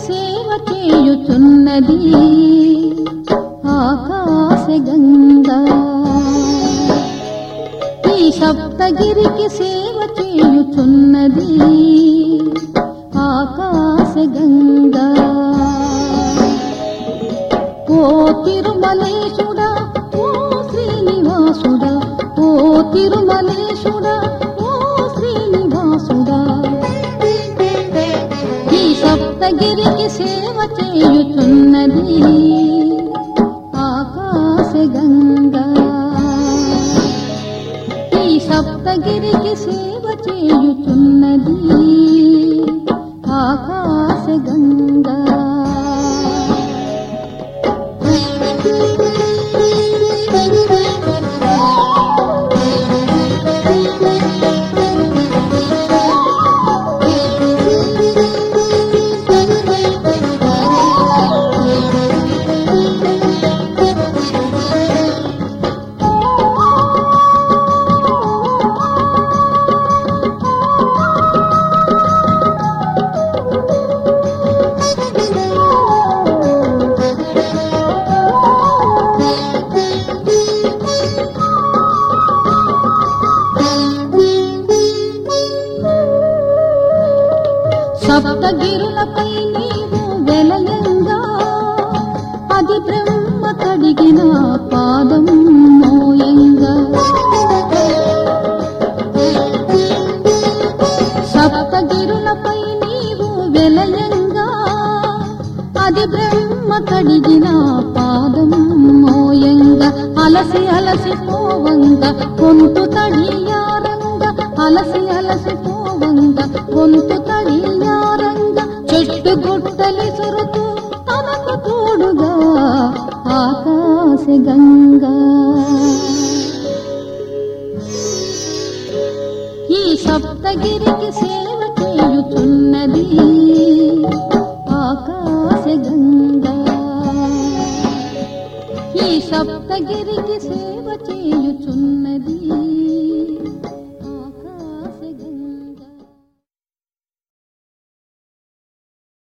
సేవ చేయుచున్నది ఆకాశ గంగా ఈ సప్తగిరికి సేవ చేయుచున్నది ఆకాశ గంగా ఓ తిరుమలేశుడా ఓ శ్రీనివాసుడా ఓ తిరుమలేశుడా ఓ శ్రీనివాసుడా ఈ సప్తగిరికి సేవ చేయుచున్నది ఆకాశ గంగా ఈ సప్తగిరికి సేవ చేయుచున్నది ఆకాశ గంగా సప్తగిరులపై నీవు వెలయంగా అది బ్రహ్మ కడిగిన పాదం మోయంగా సప్తగిరులపై నీవు వెలయంగా అది బ్రహ్మ కడిగిన పాదం మోయంగా అలసి అలసి పోవంగా కొంటు తడియారంగా అలసి అలసి పోవంగా కొంటు తడియారంగా చెట్టు గుట్టలి సురుతూ తనకు తోడుగా ఆకాశ గంగా ఈ సప్తగిరికి సేవ చేయుచున్నది ఆకాశ గంగా ఈ సప్తగిరికి సేవ చేయుచున్నది